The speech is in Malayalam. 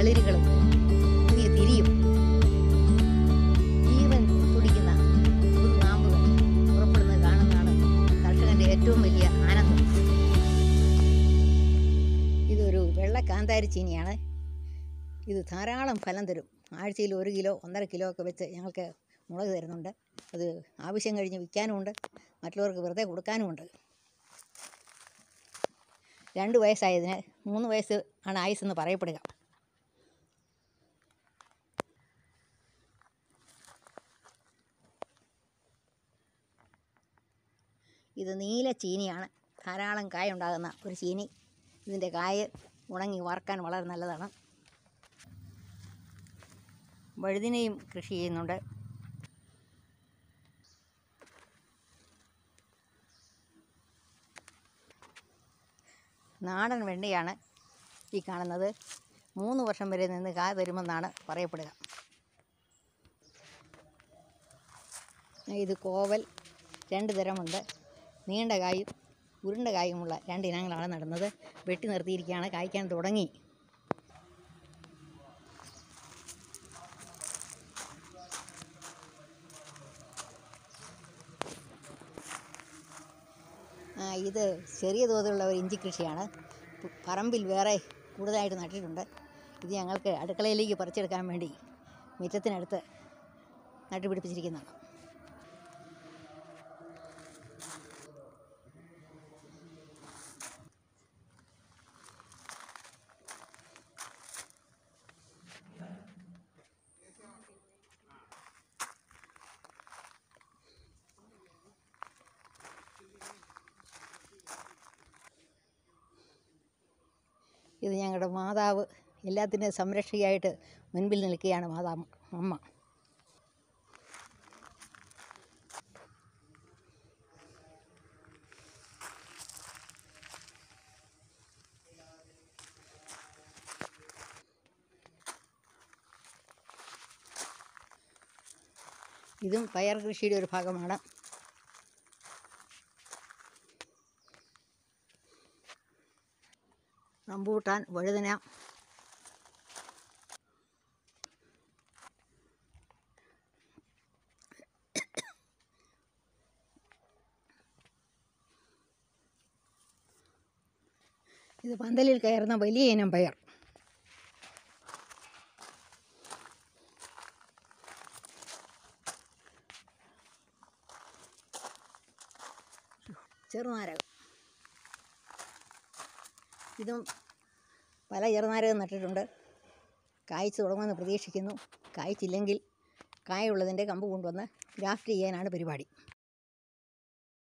തളിരുകളും പുതിയ തിരിയും ജീവൻ തുടിക്കുന്ന നാമ്പുകൾ പുറപ്പെടുന്നത് കാണുന്നതാണ് കർഷകന്റെ ഏറ്റവും വലിയ ആനന്ദം ഇതൊരു വെള്ള കാന്താരി ചീനിയാണ് ഇത് ധാരാളം ഫലം തരും ആഴ്ചയിൽ ഒരു കിലോ ഒന്നര കിലോ ഒക്കെ വെച്ച് ഞങ്ങൾക്ക് മുളക് തരുന്നുണ്ട് അത് ആവശ്യം കഴിഞ്ഞ് വിൽക്കാനുമുണ്ട് മറ്റുള്ളവർക്ക് വെറുതെ കൊടുക്കാനുമുണ്ട് രണ്ട് വയസ്സായതിന് മൂന്ന് വയസ്സ് ആണ് ആയുസ്സെന്ന് പറയപ്പെടുക ഇത് നീല ചീനിയാണ് ധാരാളം കായ ഉണ്ടാകുന്ന ഒരു ചീനി ഇതിൻ്റെ കായ ഉണങ്ങി വറക്കാൻ വളരെ നല്ലതാണ് വഴുതിനയും കൃഷി ചെയ്യുന്നുണ്ട് നാടൻ വെണ്ണയാണ് ഈ കാണുന്നത് മൂന്ന് വർഷം വരെ നിന്ന് കായ തരുമെന്നാണ് പറയപ്പെടുക ഇത് കോവൽ രണ്ട് തരമുണ്ട് നീണ്ട കായും ഉരുണ്ട കായുമുള്ള രണ്ട് ഇനങ്ങളാണ് നടുന്നത് വെട്ടി നിർത്തിയിരിക്കുകയാണ് കായ്ക്കാൻ തുടങ്ങി ആ, ഇത് ചെറിയ തോതിലുള്ള ഒരു ഇഞ്ചി കൃഷിയാണ് പ- പറമ്പിൽ വേറെ കൂടുതലായിട്ട് നട്ടിട്ടുണ്ട് ഇത് ഞങ്ങൾക്ക് അടുക്കളയിലേക്ക് പറിച്ചെടുക്കാൻ വേണ്ടി മുറ്റത്തിനടുത്ത് നട്ടുപിടിപ്പിച്ചിരിക്കുന്നതാണ് ഇത് ഞങ്ങളുടെ മാതാവ് എല്ലാത്തിൻ്റെയും സംരക്ഷകയായിട്ട് മുൻപിൽ നിൽക്കുകയാണ് മാതാവ് അമ്മ ഇതും പയർ കൃഷിയുടെ ഒരു ഭാഗമാണ് റംബൂട്ടാൻ വഴുതന ഇത് പന്തലിൽ കയറുന്ന വലിയ ഇനം പയർ ചെറുനാരകം ഇതും പല ചെറുനാരകം നട്ടിട്ടുണ്ട് കായ്ച്ചു തുടങ്ങുമെന്ന് പ്രതീക്ഷിക്കുന്നു കായ്ച്ചില്ലെങ്കിൽ കായുള്ളതിൻ്റെ കമ്പ് കൊണ്ടുവന്ന് ഗ്രാഫ്റ്റ് ചെയ്യാനാണ് പരിപാടി